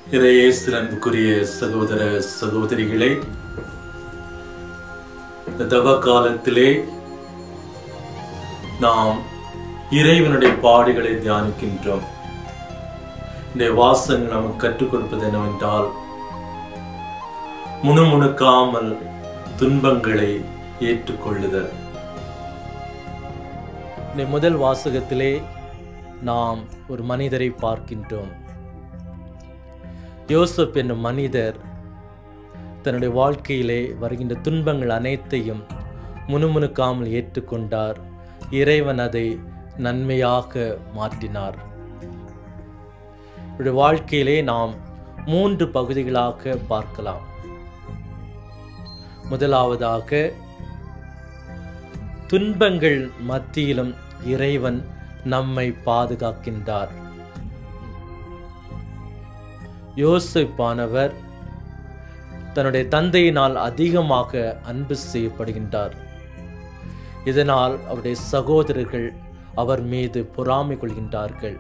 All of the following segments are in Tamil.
இறையேசு அன்புக்குரிய சகோதர சகோதரிகளே இந்த தவ காலத்திலே நாம் இறைவனுடைய பாடுகளை தியானிக்கின்றோம் இந்த வாசங்கள் நமக்கு கற்றுக் கொடுப்பது என்னவென்றால் முணுமுணுக்காமல் துன்பங்களை ஏற்றுக்கொள்ளுதல் இந்த முதல் வாசகத்திலே நாம் ஒரு மனிதரை பார்க்கின்றோம் யோசப் என்னும் மனிதர் தன்னுடைய வாழ்க்கையிலே வருகின்ற துன்பங்கள் அனைத்தையும் முணுமுணுக்காமல் ஏற்றுக்கொண்டார் இறைவன் அதை நன்மையாக மாற்றினார் இவருடைய வாழ்க்கையிலே நாம் மூன்று பகுதிகளாக பார்க்கலாம் முதலாவதாக துன்பங்கள் மத்தியிலும் இறைவன் நம்மை பாதுகாக்கின்றார் யோசிப்பானவர் தன்னுடைய தந்தையினால் அதிகமாக அன்பு செய்யப்படுகின்றார் இதனால் அவருடைய சகோதரர்கள் அவர் மீது பொறாமை கொள்கின்றார்கள்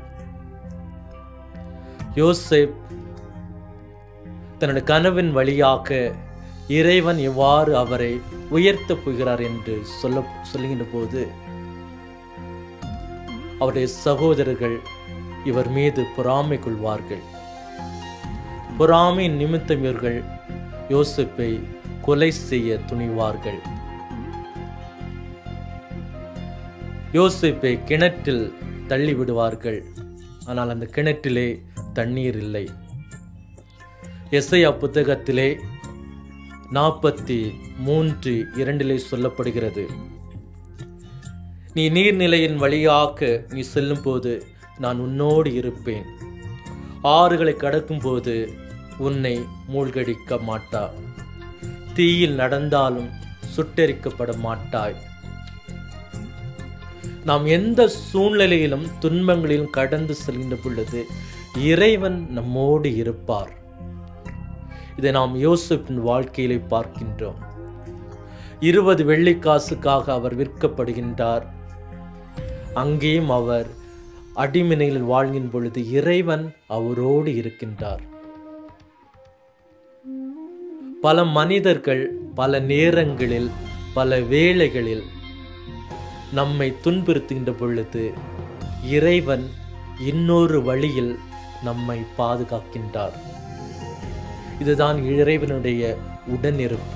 யோசேப் தன்னுடைய கனவின் வழியாக இறைவன் எவ்வாறு அவரை உயர்த்தப் போகிறார் என்று சொல்ல சொல்லுகின்ற போது அவருடைய சகோதரர்கள் இவர் மீது பொறாமை கொள்வார்கள் பொறாமையின் நிமித்தம் இவர்கள் யோசிப்பை கொலை செய்ய துணிவார்கள் யோசிப்பை கிணற்றில் தள்ளி விடுவார்கள் ஆனால் அந்த கிணற்றிலே தண்ணீர் இல்லை எஸ்ஐயா புத்தகத்திலே நாற்பத்தி மூன்று இரண்டிலே சொல்லப்படுகிறது நீ நீர்நிலையின் வழியாக நீ செல்லும்போது நான் உன்னோடு இருப்பேன் ஆறுகளை கடக்கும்போது உன்னை மூழ்கடிக்க மாட்டா தீயில் நடந்தாலும் சுட்டெரிக்கப்பட மாட்டாய் நாம் எந்த சூழ்நிலையிலும் துன்பங்களிலும் கடந்து செல்கின்ற பொழுது இறைவன் நம்மோடு இருப்பார் இதை நாம் யோசிப்பின் வாழ்க்கையிலே பார்க்கின்றோம் இருபது வெள்ளிக்காசுக்காக அவர் விற்கப்படுகின்றார் அங்கேயும் அவர் அடிமனையில் வாழ்கின்ற பொழுது இறைவன் அவரோடு இருக்கின்றார் பல மனிதர்கள் பல நேரங்களில் பல வேளைகளில் நம்மை துன்புறுத்துகின்ற பொழுது இறைவன் இன்னொரு வழியில் நம்மை பாதுகாக்கின்றார் இதுதான் இறைவனுடைய உடனிருப்பு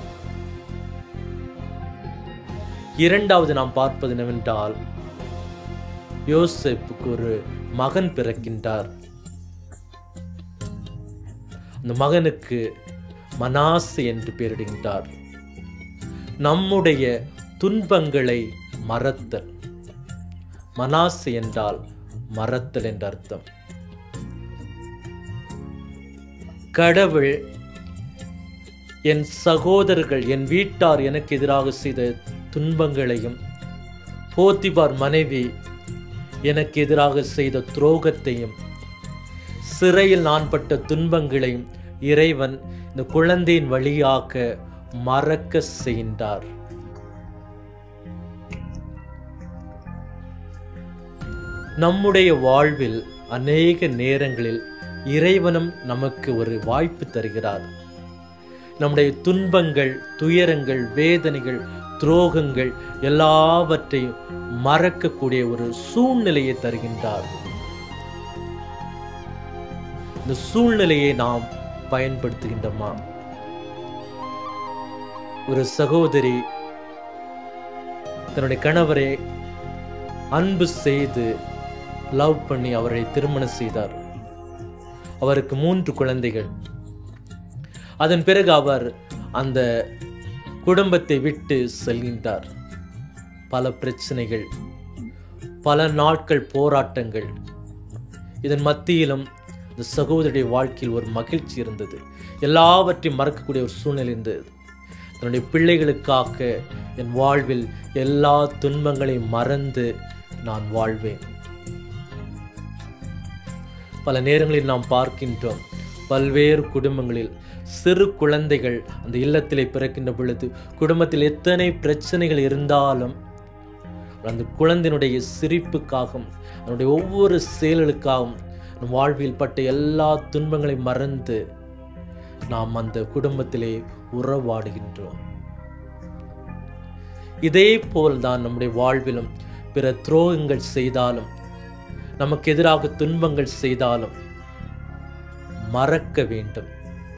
இரண்டாவது நாம் பார்ப்பது என்னவென்றால் யோசேப்புக்கு ஒரு மகன் பிறக்கின்றார் அந்த மகனுக்கு மனாசு என்று பெயரிடுகின்றார் நம்முடைய துன்பங்களை மறத்தல் மனாசு என்றால் மறத்தல் என்ற அர்த்தம் கடவுள் என் சகோதரர்கள் என் வீட்டார் எனக்கு எதிராக செய்த துன்பங்களையும் போத்திபார் மனைவி எனக்கு எதிராக செய்த துரோகத்தையும் சிறையில் நான் பட்ட துன்பங்களையும் இறைவன் இந்த குழந்தையின் வழியாக மறக்க செய்கின்றார் நம்முடைய வாழ்வில் அநேக நேரங்களில் இறைவனும் நமக்கு ஒரு வாய்ப்பு தருகிறார் நம்முடைய துன்பங்கள் துயரங்கள் வேதனைகள் துரோகங்கள் எல்லாவற்றையும் மறக்கக்கூடிய ஒரு சூழ்நிலையை தருகின்றார் இந்த சூழ்நிலையை நாம் பயன்படுத்துகின்றோமா ஒரு சகோதரி தன்னுடைய கணவரை அன்பு செய்து லவ் பண்ணி அவரை திருமணம் செய்தார் அவருக்கு மூன்று குழந்தைகள் அதன் பிறகு அவர் அந்த குடும்பத்தை விட்டு செல்கின்றார் பல பிரச்சனைகள் பல நாட்கள் போராட்டங்கள் இதன் மத்தியிலும் இந்த சகோதரியுடைய வாழ்க்கையில் ஒரு மகிழ்ச்சி இருந்தது எல்லாவற்றையும் மறக்கக்கூடிய ஒரு சூழ்நிலை இருந்தது தன்னுடைய பிள்ளைகளுக்காக என் வாழ்வில் எல்லா துன்பங்களையும் மறந்து நான் வாழ்வேன் பல நேரங்களில் நாம் பார்க்கின்றோம் பல்வேறு குடும்பங்களில் சிறு குழந்தைகள் அந்த இல்லத்திலே பிறக்கின்ற பொழுது குடும்பத்தில் எத்தனை பிரச்சனைகள் இருந்தாலும் அந்த குழந்தையினுடைய சிரிப்புக்காகவும் அதனுடைய ஒவ்வொரு செயல்களுக்காகவும் நம் வாழ்வில் பட்ட எல்லா துன்பங்களையும் மறந்து நாம் அந்த குடும்பத்திலே உறவாடுகின்றோம் இதே போல்தான் நம்முடைய வாழ்விலும் பிற துரோகங்கள் செய்தாலும் நமக்கு எதிராக துன்பங்கள் செய்தாலும் மறக்க வேண்டும்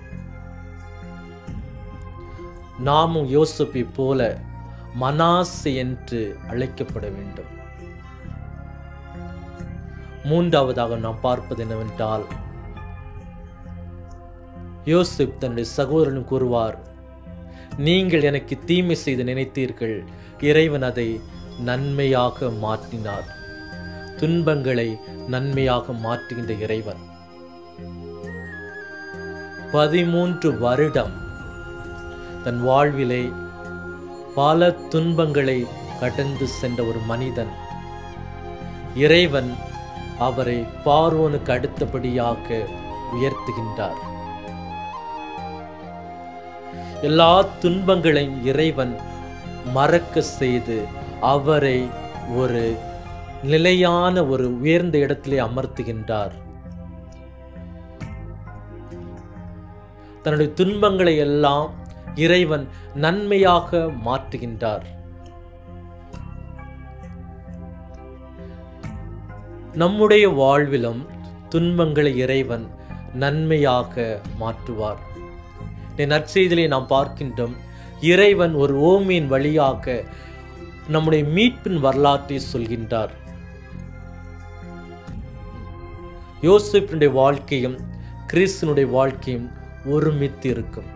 நாமும் யோசிப்பை போல மனாசு என்று அழைக்கப்பட வேண்டும் மூன்றாவதாக நாம் பார்ப்பது என்னவென்றால் யோசிப் தன்னுடைய சகோதரனும் கூறுவார் நீங்கள் எனக்கு தீமை செய்து நினைத்தீர்கள் இறைவன் அதை நன்மையாக மாற்றினார் துன்பங்களை நன்மையாக மாற்றுகின்ற இறைவன் பதிமூன்று வருடம் தன் வாழ்விலே பல துன்பங்களை கடந்து சென்ற ஒரு மனிதன் இறைவன் அவரை பார்வோனுக்கு அடுத்தபடியாக உயர்த்துகின்றார் எல்லா துன்பங்களையும் இறைவன் மறக்க செய்து அவரை ஒரு நிலையான ஒரு உயர்ந்த இடத்திலே அமர்த்துகின்றார் தன்னுடைய துன்பங்களை எல்லாம் இறைவன் நன்மையாக மாற்றுகின்றார் நம்முடைய வாழ்விலும் துன்பங்களை இறைவன் நன்மையாக மாற்றுவார் இந்த நற்செய்தியிலே நாம் பார்க்கின்றோம் இறைவன் ஒரு ஓமியின் வழியாக நம்முடைய மீட்பின் வரலாற்றை சொல்கின்றார் யோசிப்பினுடைய வாழ்க்கையும் கிறிஸ்தனுடைய வாழ்க்கையும் ஒருமித்து இருக்கும்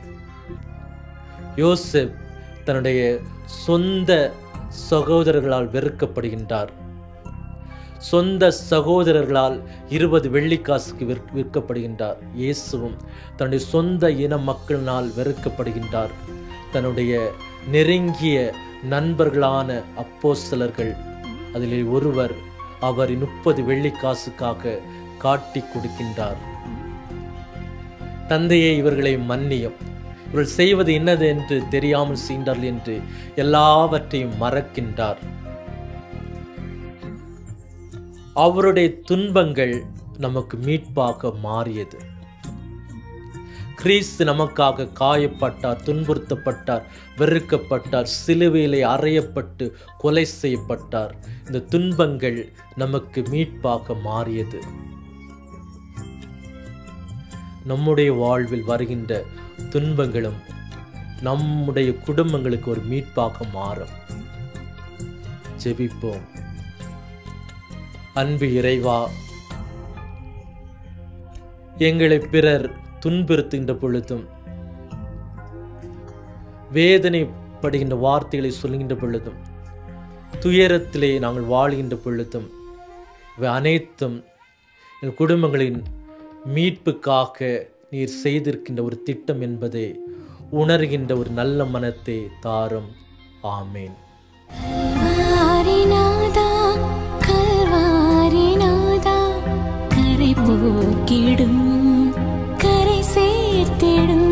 யோசப் தன்னுடைய சொந்த சகோதரர்களால் வெறுக்கப்படுகின்றார் சொந்த சகோதரர்களால் இருபது வெள்ளிக்காசுக்கு விற் விற்கப்படுகின்றார் இயேசுவும் தன்னுடைய சொந்த இன மக்களினால் வெறுக்கப்படுகின்றார் தன்னுடைய நெருங்கிய நண்பர்களான அப்போஸ்தலர்கள் அதிலே ஒருவர் அவரை முப்பது வெள்ளிக்காசுக்காக காட்டி கொடுக்கின்றார் தந்தையே இவர்களை மன்னியும் இவர்கள் செய்வது என்னது என்று தெரியாமல் செய்தார்கள் என்று எல்லாவற்றையும் மறக்கின்றார் அவருடைய துன்பங்கள் நமக்கு மீட்பாக மாறியது கிறிஸ்து நமக்காக காயப்பட்டார் துன்புறுத்தப்பட்டார் வெறுக்கப்பட்டார் சிலுவையிலே அறையப்பட்டு கொலை செய்யப்பட்டார் இந்த துன்பங்கள் நமக்கு மீட்பாக மாறியது நம்முடைய வாழ்வில் வருகின்ற துன்பங்களும் நம்முடைய குடும்பங்களுக்கு ஒரு மீட்பாக மாறும் ஜெபிப்போம் அன்பு இறைவா எங்களை பிறர் துன்புறுத்துகின்ற பொழுதும் வேதனைப்படுகின்ற வார்த்தைகளை சொல்கின்ற பொழுதும் துயரத்திலே நாங்கள் வாழ்கின்ற பொழுதும் இவை அனைத்தும் எங்கள் குடும்பங்களின் மீட்புக்காக நீர் செய்திருக்கின்ற ஒரு திட்டம் என்பதை உணர்கின்ற ஒரு நல்ல மனத்தை தாரும் ஆமேன் கல்வாரிநாதா கல்வாரிநாதா கரை போக்கிடும் கரை சேர்த்திடும்